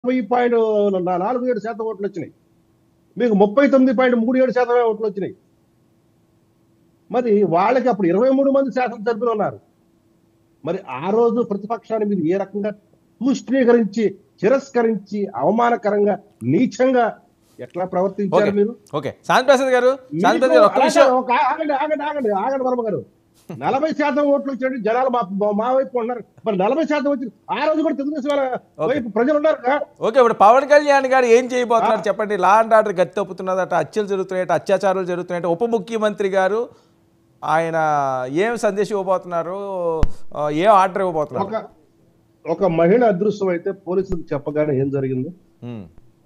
నలభై పాయింట్ నాలుగు ఏడు శాతం ఓట్లు వచ్చినాయి మీకు ముప్పై తొమ్మిది పాయింట్ మూడు ఏడు శాతమే ఓట్లు వచ్చినాయి మరి వాళ్ళకి అప్పుడు ఇరవై మూడు మంది శాసనసభ్యులు ఉన్నారు మరి ఆ రోజు ప్రతిపక్షాన్ని మీరు ఏ రకంగా తూష్ణీకరించి తిరస్కరించి అవమానకరంగా నీచంగా ఎట్లా ప్రవర్తించారు ఓకే మీరు ఓకే శాంతి ప్రసాద్ గారు శాంతి ప్రసాద్ గారు ఒక్క మీకు విషయం ఒక ఆగండి ఆగండి ఆగండి ఆగండి వర్మ గారు నలభై శాతం ఓట్లు వచ్చాడు జనాలు మా మా వైపు ఉన్నారు మరి నలభై శాతం వచ్చి ఆ రోజు కూడా తెలుగుదేశం వాళ్ళ వైపు ప్రజలు ఉన్నారు కదా ఓకే ఇప్పుడు పవన్ కళ్యాణ్ గారు ఏం చేయబోతున్నారు చెప్పండి లా అండ్ ఆర్డర్ గట్టి తప్పుతున్నదట హత్యలు జరుగుతున్నాయట అత్యాచారాలు జరుగుతున్నాయట ఉప ముఖ్యమంత్రి గారు ఆయన ఏం సందేశం ఇవ్వబోతున్నారు ఆ, ఏం ఆర్డర్ ఇవ్వబోతున్నారు ఒక ఒక మహిళ అదృశ్యం అయితే పోలీసులకు చెప్పగానే ఏం జరిగింది ఉమ్,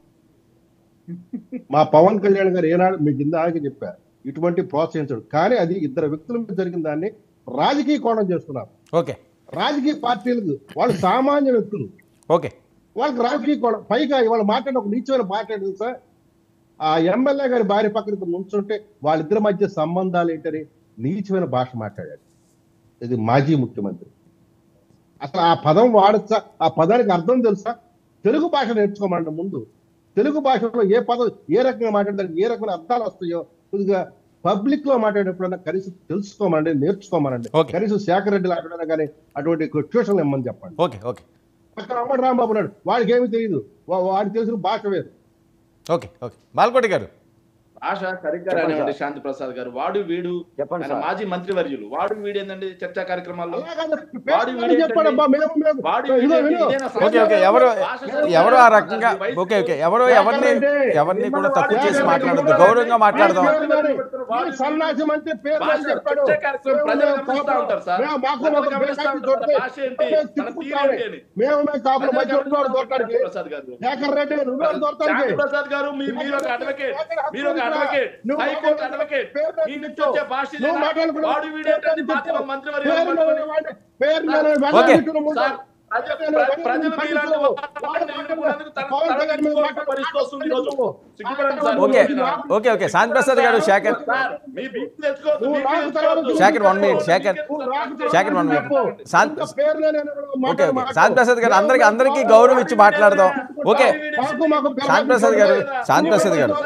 మా పవన్ కళ్యాణ్ గారు ఏనాడు మీకు ఇందాక చెప్పారు ఇటువంటి ప్రోత్సహించడు కానీ అది ఇద్దరు వ్యక్తుల మీద జరిగిన దాన్ని రాజకీయ కోణం చేస్తున్నారు ఓకే రాజకీయ పార్టీలకు వాళ్ళు సామాన్య వ్యక్తులు ఓకే వాళ్ళకి రాజకీయ కోణం పైగా ఇవాళ మాట్లాడిన ఒక నీచమైన మాట్లాడింది సార్ ఆ ఎమ్మెల్యే గారి భార్య పక్కన ముంచుంటే వాళ్ళిద్దరి మధ్య సంబంధాలు ఏంటని నీచమైన భాష మాట్లాడాడు ఇది మాజీ ముఖ్యమంత్రి అసలు ఆ పదం వాడచ్చా ఆ పదానికి అర్థం తెలుసా తెలుగు భాష నేర్చుకోమండి ముందు తెలుగు భాషలో ఏ పదం ఏ రకంగా మాట్లాడడానికి ఏ రకమైన అర్థాలు వస్తాయో కొద్దిగా పబ్లిక్ లో మాట్లాడేప్పుడైనా కనీసం తెలుసుకోమండి నేర్చుకోమనండి Okay. కనీసం శేఖర్ రెడ్డి లాంటి కానీ అటువంటి ట్యూషన్లు ఇమ్మని చెప్పండి ఓకే ఓకే అక్కడ అమ్మడు రాంబాబు ఉన్నాడు వాడికి ఏమీ తెలియదు వా- వాడికి తెలిసిన భాష వేరు ఓకే ఓకే బాల్కోటి గారు భాష సరిగ్గా చెప్పండి రానివ్వండి సార్. శాంతి ప్రసాద్ గారు వాడు వీడు చెప్పండి ఆయన సార్. మాజీ మంత్రివర్యులు వాడు వీడు ఏంటండి చర్చా కార్యక్రమాల్లో అలాగని వాడి పేరు వీడేంటండి? చెప్పాడబ్బా, మేము మేము వాడి ఇదో వీడేంటి? విను. ఇదేనా ఓకే ఓకే ఎవరు భాష సరిగ్గా ఎవరు ఆ రాదు. రకంగా వయసు- ఓకే ఓకే ఎవరు ఎవరిని ఎవరిని కూడా తక్కువ చేసి మాట్లాడద్దు గౌరవంగా మాట్లాడదాం ఈ సన్నాసి మంత్రి పేరు భాష అని చెప్పాడు చర్చా కార్యక్రమం ప్రజలు మేము గమనిస్తా ఉంటారు సార్. మేము మాకు ప్రజలు ఒక గమనిస్తా బేకారీ ఉంటారు. దొరికితే భాష ఏంటి? మేము మన తిట్టుకుంటామే. తీరు ఏంటి? మేము మేము కాపుల ప్రజలు మధ్య గమనిస్తా ఉన్నాడు ఉంటారు దొరకడానికి ప్రసాద్ గారు శేఖర్ రెడ్డి నువ్వే దొరకడానికి శాంతి ప్రసాద్ గారు మీ మీరు ఒక అడ్వకేట్ మీరు ఒక అడ్వకేట్ నువ్వు హైకోర్టు మాట్లాడు. అడ్వకేట్ పేరు మీ నుంచి చెప్పు. వచ్చే భాష నువ్వు ఇదేనా? మాట్లాడుకున్నావు. వాడు వీడేంటండి మాజీ పేరు మంత్రివర్యులు పేరు పట్టుకొని? వాడి పేరు మీద ఓకే. వెళ్ళగొట్టుకుని సార్, ప్రజ- ప్ర- ప్రజలు మీలాంటి వాళ్ళని ఎన్నుకున్నందుకు తన- తలదించుకోవాల్సిన పరిస్థితి వస్తుంది ఈరోజు. సిగ్గుపడండి sir. Okay okay okay Shanti Prasad garu Shekhar sir, మీ బీపీ తెచ్చుకోవద్దు, నువ్వు బీపీ రాకు తెచ్చుకోవద్దు. తర్వాత Shekhar, one minute, Shekhar. Shekhar, one minute. శాంత్- ఓకే ఓకే శాంతి ప్రసాద్ గారు అందరికి అందరికీ గౌరవం ఇచ్చి మాట్లాడదాం ఓకే శాంతి ప్రసాద్ గారు, Shanti Prasad garu.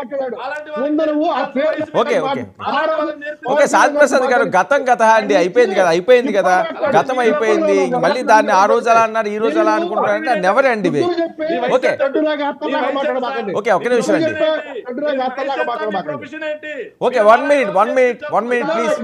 Okay, okay. Okay Shanti Prasad garu గతం గత అండి అయిపోయింది కదా అయిపోయింది కదా గతం అయిపోయింది మళ్ళీ దాన్ని ఆ రోజు అలా అన్నారు ఈ రోజు అలా అనుకుంటున్నారంటే నెవర్ అండి ఇవి ఓకే. ఓకే ఒక్క నిమిషం అండి ప్రొఫెషన్ ఏంటి okay one minute one minute one minute please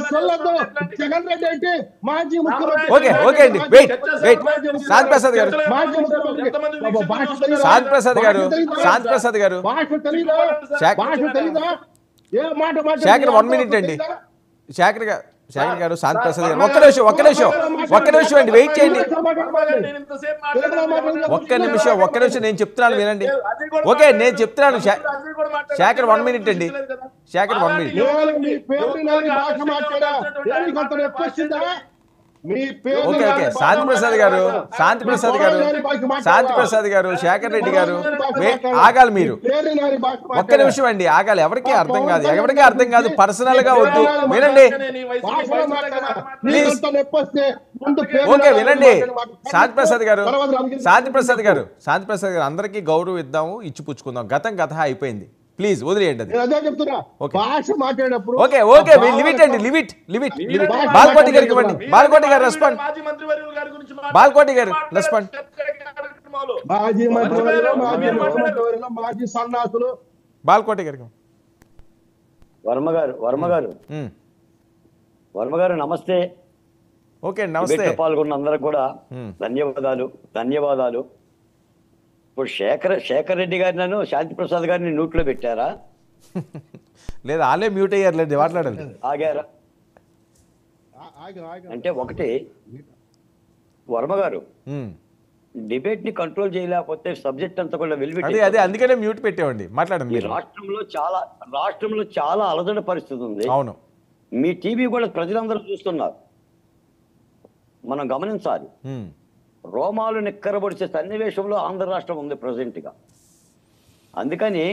Jagan Reddy అంటే మాజీ ముఖ్యమంత్రి ఓకే ఓకే అండి వెయిట్ వెయిట్ శాంతి ప్రసాద్ గారు మాజీ ముఖ్యమంత్రి బాబా, భాష తెలీదా? శాంతి ప్రసాద్ గారు భాష తెలీదా? శాంతి ప్రసాద్ గారు భాష తెలీదా శాఖ- భాష తెలీదా ఏ మాట మాట్లాడినా శేఖర్ వన్ అర్థం మినిట్ అండి తెలీదా? శేఖర్ గారు శేఖర్ గారు శాంతి ప్రసాద్ గారు ఒక్క నిమిషం ఒక్క నిమిషం ఒక్క నిమిషం అండి వెయిట్ చేయండి నేను ఇంతసేపు మాట్లాడాను. ఒక్క నిమిషం ఒక్క నిమిషం నేను చెప్తున్నాను వినండి ఓకే నేను చెప్తున్నాను శే- శేఖర్ వన్ మినిట్ అండి శేఖర్ వన్ మినిట్ నేను మీ పేరు నాని భాష మాట్లాడా దేనికి అంత నొప్పి వచ్చిందా మీ పేరు ఓకే ఓకే నాని భాష శాంతి ప్రసాద్ గారు మాట్లాడా? శాంతి ప్రసాద్ గారు మీ భాష మాట్లాడా? శాంతి ప్రసాద్ గారు శేఖర్ రెడ్డి గారు భాష వే- మాట్లాడా? ఆగాలి మీరు మీ పేరు నాని భాష ఒక్క మాట్లాడా? నిమిషం అండి ఆగాలి ఎవరికి అర్థం కాదు ఎవరికి అర్థం కాదు పర్సనల్ గా వద్దు వినండి భాషలో మాట్లాడా? ప్లీజ్. నీకు అంత నొప్పి వస్తే ముందు పేరు ఓకే నాని వినండి మాట్లాడు. శాంతి ప్రసాద్ గారు తర్వాత రాజకీయ- శాంతి ప్రసాద్ గారు శాంతి ప్రసాద్ గారు అందరికీ గౌరవం ఇద్దాము ఇచ్చి పుచ్చుకుందాం గతం గత అయిపోయింది ప్లీజ్ వదిలేయండి అది నేను అదే చెప్తున్నా ఓకే. భాష మాట్లాడేటప్పుడు ఓకే ఓకే లిమిట్ అండి లిమిట్ లిమిట్ లిమిట్ బాల్కోటి గారికి ఇవ్వండి బాల్కోటి గారు రెస్పాండ్ మాజీ మంత్రివర్యుల గారి గురించి మాట్లాడారు. బాల్కోటి గారు రెస్పాండ్ కార్యక్రమాలు. మాజీ మంత్రివర్యులు మాజీ మీరు మాట్లాడారు. ముఖ్యమంత్రులు మాజీ సన్నాసులు బాల్కోటి గారికి వర్మ గారు వర్మ గారు ఉమ్. వర్మ గారు నమస్తే ఓకే అండి నమస్తే డిబేట్లో పాల్గొన్న అందరికి కూడా మ్మ్. ధన్యవాదాలు ధన్యవాదాలు ఇప్పుడు శేఖర్ శేఖర్ రెడ్డి గారి నన్ను శాంతి ప్రసాద్ గారిని నోట్లో పెట్టారా లేదా వాళ్ళే మ్యూట్ అయ్యారులేండి మాట్లాడండి ఆగారా ఆ- ఆగు, ఆగు. అంటే ఒకటి వర్మ గారు ఉమ్. డిబేట్ ని కంట్రోల్ చేయలేకపోతే సబ్జెక్ట్ అంతా కూడా అదే వెలిపెట్టి అదే అందుకనే మ్యూట్ పెట్టామండి మాట్లాడండి ఈ మీరు రాష్ట్రంలో చాలా రాష్ట్రంలో చాలా అలజడి పరిస్థితి ఉంది అవును మీ టీవీ కూడా ప్రజలందరూ చూస్తున్నారు మనం గమనించాలి ఉమ్. రోమాలు నిక్కరబడిచే సన్నివేశంలో ఆంధ్ర రాష్ట్రం ఉంది present గా అందుకని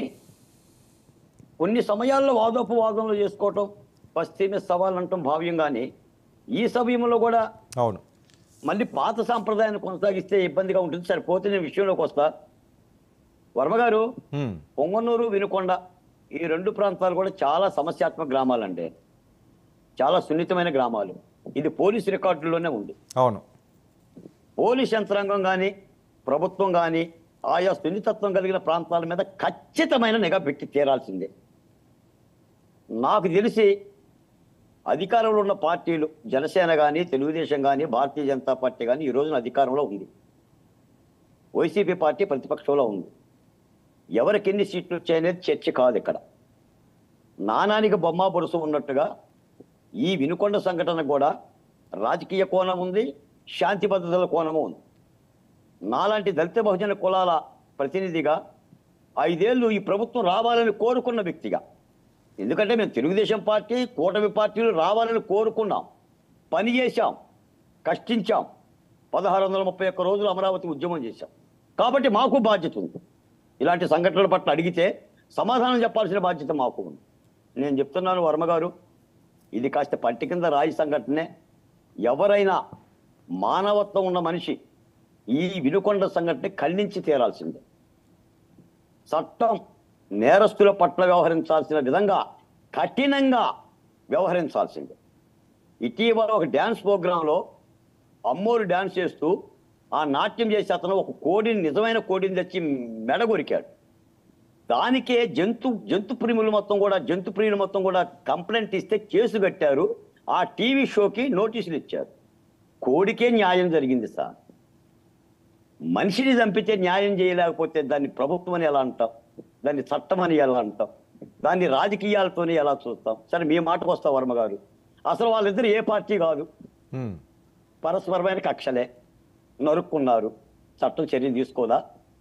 కొన్ని సమయాల్లో వాదోపవాదనలు చేసుకోవటం పశ్చిమ సవాల్ అంటాం భావ్యం కానీ ఈ సమయంలో కూడా అవును మళ్ళీ పాత సాంప్రదాయాన్ని కొనసాగిస్తే ఇబ్బందిగా ఉంటుంది సరే పోతే నేను విషయంలోకి వస్తా వర్మ గారు హ్మ్. పొంగనూరు వినుకొండ ఈ రెండు ప్రాంతాలు కూడా చాలా సమస్యాత్మక గ్రామాలండి చాలా సున్నితమైన గ్రామాలు ఇది పోలీసు రికార్డుల్లోనే ఉంది అవును పోలీస్ యంత్రాంగం కానీ ప్రభుత్వం కానీ ఆయా సున్నితత్వం కలిగిన ప్రాంతాల మీద ఖచ్చితమైన నిఘా పెట్టి తీరాల్సిందే నాకు తెలిసి అధికారంలో ఉన్న పార్టీలు జనసేన కానీ తెలుగుదేశం కానీ భారతీయ జనతా పార్టీ కానీ ఈ రోజున అధికారంలో ఉంది వైసీపీ పార్టీ ప్రతిపక్షంలో ఉంది ఎవరికి ఎన్ని సీట్లు వచ్చాయనేది చర్చ కాదు ఇక్కడ నానానికి బొమ్మ బొరుసు ఉన్నట్టుగా ఈ వినుకొండ సంఘటన కూడా రాజకీయ కోణం ఉంది శాంతి భద్రతల కోణము ఉంది నాలాంటి దళిత బహుజన కులాల ప్రతినిధిగా ఐదేళ్లు ఈ ప్రభుత్వం రావాలని కోరుకున్న వ్యక్తిగా ఎందుకంటే మేము తెలుగుదేశం పార్టీ కూటమి పార్టీలు రావాలని కోరుకున్నాం పని చేశాం కష్టించాం పదహారు వందల ముప్పై ఒక్క రోజులు అమరావతి ఉద్యమం చేశాం కాబట్టి మాకు బాధ్యత ఉంది ఇలాంటి సంఘటనల పట్ల అడిగితే సమాధానం చెప్పాల్సిన బాధ్యత మాకు ఉంది నేను చెప్తున్నాను వర్మ గారు ఇది కాస్త పట్టి కింద రాయి సంఘటనే ఎవరైనా మానవత్వం ఉన్న మనిషి ఈ వినుకొండ సంఘటన ఖండించి తీరాల్సిందే చట్టం నేరస్తుల పట్ల వ్యవహరించాల్సిన విధంగా కఠినంగా వ్యవహరించాల్సిందే ఇటీవల ఒక డ్యాన్స్ ప్రోగ్రాంలో అమ్మోరు డ్యాన్స్ చేస్తూ ఆ నాట్యం చేసి అతను ఒక కోడిని నిజమైన కోడిని తెచ్చి మెడ కొరికాడు దానికే జంతు జంతు ప్రియులు మొత్తం కూడా జంతు ప్రియులు మొత్తం కూడా కంప్లైంట్ ఇస్తే కేసు కట్టారు ఆ టీవీ షోకి నోటీసులు ఇచ్చారు కోడికే న్యాయం జరిగింది సార్ మనిషిని చంపితే న్యాయం చేయలేకపోతే దాన్ని ప్రభుత్వం అని ఎలా అంటాం దాన్ని చట్టం అని ఎలా అంటాం దాన్ని రాజకీయాలతోనే ఎలా చూస్తాం సరే మీ మాటకు వస్తా వర్మ గారు అసలు వాళ్ళిద్దరు ఏ పార్టీ కాదు హ్మ్. పరస్పరమైన కక్షలే నరుక్కున్నారు చట్టం చర్య తీసుకోదా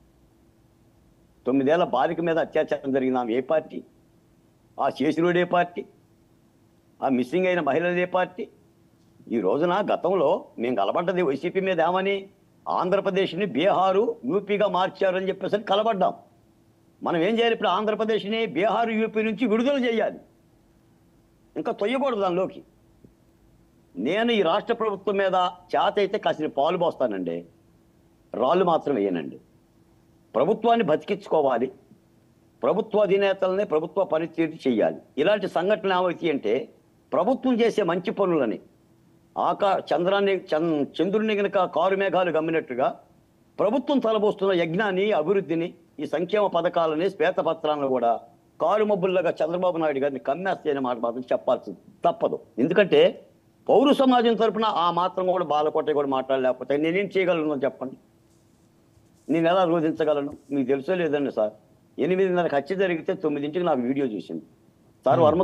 తొమ్మిదేళ్ల బాలిక మీద అత్యాచారం జరిగిన ఆమె ఏ పార్టీ ఆ శేషురుడు ఏ పార్టీ ఆ మిస్సింగ్ అయిన మహిళలు ఏ పార్టీ ఈ రోజున గతంలో మేము కలబడ్డది వైసీపీ మీద ఏమని ఆంధ్రప్రదేశ్ని బీహారు యూపీగా మార్చారని చెప్పేసి అని కలబడ్డాం మనం ఏం చేయాలి ఇప్పుడు ఆంధ్రప్రదేశ్ని బీహారు యూపీ నుంచి విడుదల చేయాలి ఇంకా తొయ్యకూడదు దానిలోకి నేను ఈ రాష్ట్ర ప్రభుత్వం మీద చేత అయితే కాసిన పాలు పోస్తానండి రాళ్ళు మాత్రం వేయనండి ప్రభుత్వాన్ని బతికించుకోవాలి ప్రభుత్వ అధినేతలనే ప్రభుత్వ పనితీరు చేయాలి ఇలాంటి సంఘటనలు ఏమవుతాయి అంటే ప్రభుత్వం చేసే మంచి పనులని ఆకా చంద్రాన్ని చం- చంద్రుని గనక కారు మేఘాలు గమ్మినట్టుగా ప్రభుత్వం తలబోస్తున్న యజ్ఞాన్ని అభివృద్ధిని ఈ సంక్షేమ పథకాలని శ్వేతపత్రాలను కూడా కారు మబ్బుల్లాగా చంద్రబాబు నాయుడు గారిని కమ్మేస్తే అనే మాట మాత్రం చెప్పాల్సి తప్పదు ఎందుకంటే పౌర సమాజం తరపున ఆ మాత్రం కూడా బాలకోట కూడా మాట్లాడలేకపోతే నేనేం చేయగలను చెప్పండి నేను ఎలా రోధించగలను మీకు తెలుసో లేదండి సార్ ఎనిమిదిన్నరకు హత్య జరిగితే తొమ్మిదింటికి నాకు వీడియో చూసింది సార్ వర్మ